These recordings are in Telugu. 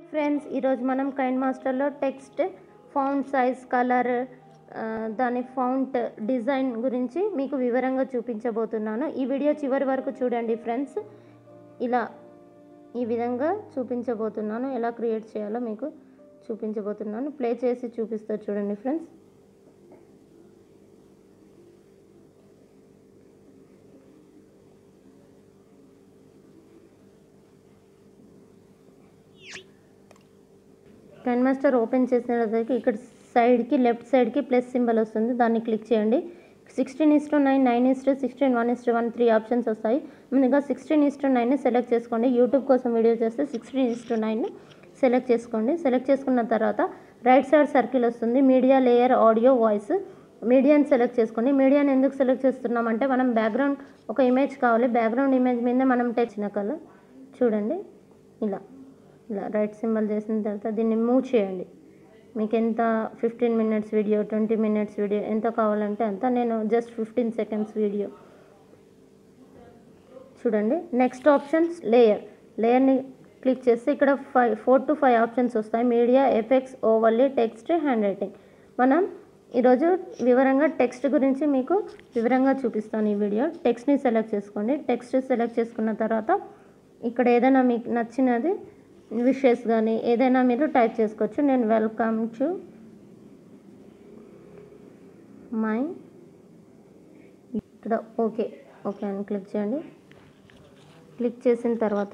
ఫ్రెండ్స్ ఈరోజు మనం కైండ్ మాస్టర్లో టెక్స్ట్ ఫౌంట్ సైజ్ కలర్ దాని ఫౌంట్ డిజైన్ గురించి మీకు వివరంగా చూపించబోతున్నాను ఈ వీడియో చివరి వరకు చూడండి ఫ్రెండ్స్ ఇలా ఈ విధంగా చూపించబోతున్నాను ఎలా క్రియేట్ చేయాలో మీకు చూపించబోతున్నాను ప్లే చేసి చూపిస్తా చూడండి ఫ్రెండ్స్ పెన్ మాస్టర్ ఓపెన్ చేసినట్లయితే ఇక్కడ సైడ్కి లెఫ్ట్ సైడ్కి ప్లస్ సింబల్ వస్తుంది దాన్ని క్లిక్ చేయండి sixteen is to nine nine is to sixteen one is to one three options వస్తాయి ముందుగా sixteen is to nine select చేసుకోండి యూట్యూబ్ కోసం వీడియో చేస్తే sixteen is to nine select చేసుకోండి సెలెక్ట్ చేసుకున్న తర్వాత రైట్ సైడ్ సర్కిల్ వస్తుంది మీడియా లేయర్ ఆడియో వాయిస్ మీడియాని సెలెక్ట్ చేసుకోండి మీడియాని ఎందుకు సెలెక్ట్ చేస్తున్నామంటే మనం బ్యాక్గ్రౌండ్ ఒక ఇమేజ్ కావాలి బ్యాక్గ్రౌండ్ ఇమేజ్ మీద మనం తెచ్చిన కలర్ చూడండి ఇలా ఇలా రైట్ సింబల్ చేసిన తర్వాత దీన్ని మూవ్ చేయండి మీకు ఎంత fifteen minutes video twenty minutes video ఎంత కావాలంటే అంత నేను జస్ట్ ఫిఫ్టీన్ సెకండ్స్ వీడియో చూడండి నెక్స్ట్ ఆప్షన్స్ లేయర్ లేయర్ని క్లిక్ చేస్తే ఇక్కడ five four to five options వస్తాయి media effects overlay text hand writing మనం ఈరోజు వివరంగా టెక్స్ట్ గురించి మీకు వివరంగా చూపిస్తాను ఈ వీడియో టెక్స్ట్ని సెలెక్ట్ చేసుకోండి టెక్స్ట్ సెలెక్ట్ చేసుకున్న తర్వాత ఇక్కడ ఏదైనా మీకు నచ్చినది విషెస్ కానీ ఏదైనా మీరు టైప్ చేసుకోవచ్చు నేను వెల్కమ్ టు మై ఇక్కడ ఓకే ఓకే అని క్లిక్ చేయండి క్లిక్ చేసిన తర్వాత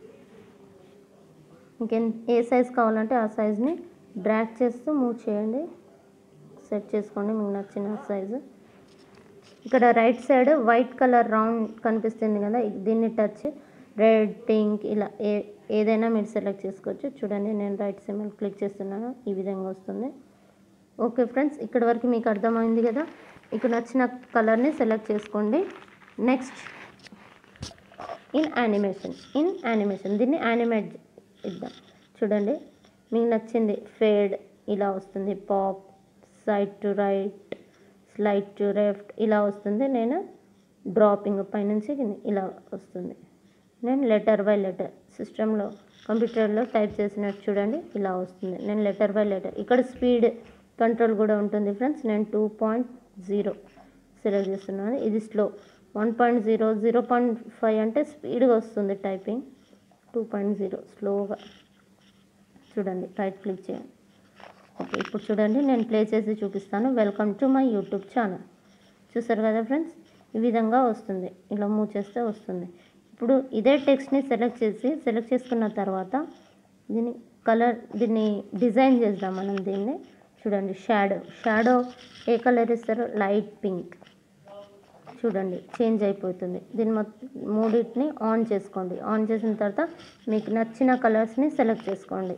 మీకు ఏ సైజ్ కావాలంటే ఆ సైజ్ని డ్రాగ్ చేస్తూ మూవ్ చేయండి సెట్ చేసుకోండి మీకు నచ్చిన సైజు ఇక్కడ right side white colour round కనిపిస్తుంది కదా దీన్ని టచ్ రెడ్ పింక్ ఇలా ఏ ఏదైనా మీరు సెలెక్ట్ చేసుకోవచ్చు చూడండి నేను రైట్ సింబల్ క్లిక్ చేస్తున్నాను ఈ విధంగా వస్తుంది ఓకే ఫ్రెండ్స్ ఇక్కడ వరకు మీకు అర్థమైంది కదా ఇక్కడ నచ్చిన కలర్ని సెలెక్ట్ చేసుకోండి next in animation in animation దీన్ని యానిమేట్ ఇద్దాం చూడండి మీకు నచ్చింది ఫేడ్ ఇలా వస్తుంది pop side to right slide to left ఇలా వస్తుంది నేను డ్రాపింగ్ పైనుంచి ఇలా వస్తుంది నేను లెటర్ బై లెటర్ సిస్టంలో కంప్యూటర్లో టైప్ చేసినట్టు చూడండి ఇలా వస్తుంది నేను లెటర్ బై లెటర్ ఇక్కడ స్పీడ్ కంట్రోల్ కూడా ఉంటుంది ఫ్రెండ్స్ నేను టూ పాయింట్ జీరో సెలెక్ట్ చేస్తున్నాను ఇది slow one point zero zero point five అంటే స్పీడ్గా వస్తుంది టైపింగ్ టూ పాయింట్ జీరో స్లోగా చూడండి రైట్ క్లిక్ చేయండి ఓకే ఇప్పుడు చూడండి నేను ప్లే చేసి చూపిస్తాను welcome to my YouTube channel చూసారు కదా ఫ్రెండ్స్ ఈ విధంగా వస్తుంది ఇలా మూవ్ చేస్తే వస్తుంది ఇప్పుడు ఇదే టెక్స్ట్ని సెలెక్ట్ చేసి సెలెక్ట్ చేసుకున్న తర్వాత దీన్ని కలర్ దీన్ని డిజైన్ చేద్దాం మనం దీన్ని చూడండి షాడో షాడో ఏ కలర్ ఇస్తారో లైట్ పింక్ చూడండి చేంజ్ అయిపోతుంది దీన్ని మొత్తం మూడింటిని ఆన్ చేసుకోండి ఆన్ చేసిన తర్వాత మీకు నచ్చిన కలర్స్ని సెలెక్ట్ చేసుకోండి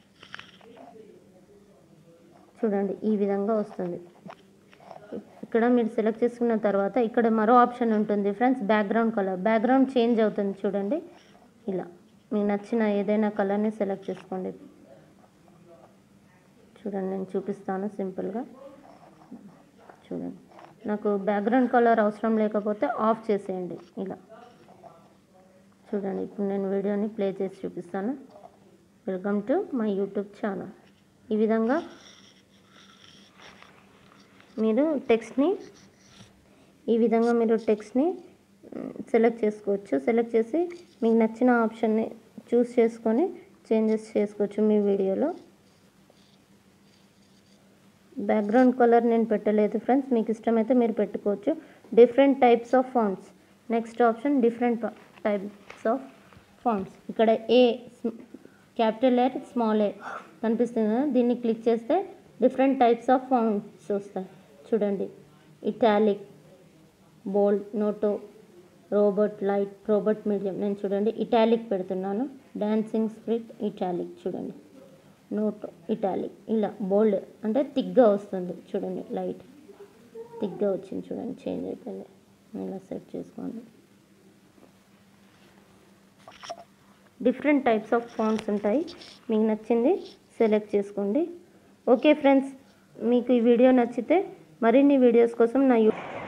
చూడండి ఈ విధంగా వస్తుంది ఇక్కడ మీరు సెలెక్ట్ చేసుకున్న తర్వాత ఇక్కడ మరో ఆప్షన్ ఉంటుంది friends background colour background change అవుతుంది చూడండి ఇలా మీకు నచ్చిన ఏదైనా కలర్ని సెలెక్ట్ చేసుకోండి చూడండి నేను చూపిస్తాను సింపుల్గా చూడండి నాకు బ్యాక్గ్రౌండ్ కలర్ అవసరం లేకపోతే ఆఫ్ చేసేయండి ఇలా చూడండి ఇప్పుడు నేను వీడియోని ప్లే చేసి చూపిస్తాను welcome to my YouTube channel ఈ విధంగా మీరు టెక్స్ట్ని ఈ విధంగా మీరు టెక్స్ట్ని సెలెక్ట్ చేసుకోవచ్చు సెలెక్ట్ చేసి మీకు నచ్చిన ఆప్షన్ని చూస్ చేసుకొని చేంజెస్ చేసుకోవచ్చు మీ వీడియోలో బ్యాక్గ్రౌండ్ కలర్ నేను పెట్టలేదు ఫ్రెండ్స్ మీకు ఇష్టమైతే మీరు పెట్టుకోవచ్చు different types of fonts next option different types of fonts ఇక్కడ ఏ క్యాపిటల్ ఎర్ స్మాల్ ఏ కనిపిస్తుంది కదా దీన్ని క్లిక్ చేస్తే డిఫరెంట్ టైప్స్ ఆఫ్ ఫాంట్స్ వస్తాయి చూడండి italic bold Noto Roboto light Roboto medium నేను చూడండి ఇటాలిక్ పెడుతున్నాను డాన్సింగ్ స్ప్రిట్ ఇటాలిక్ చూడండి నోట్ ఇటాలిక్ ఇలా బోల్డ్ అంటే థిక్గా వస్తుంది చూడండి లైట్ థిక్గా వచ్చింది చూడండి చేంజ్ అయిపోయింది ఇలా సెట్ చేసుకోండి డిఫరెంట్ టైప్స్ ఆఫ్ ఫాంట్స్ ఉంటాయి మీకు నచ్చింది సెలెక్ట్ చేసుకోండి ఓకే ఫ్రెండ్స్ మీకు ఈ వీడియో నచ్చితే మరిన్ని వీడియోస్ కోసం నా యూ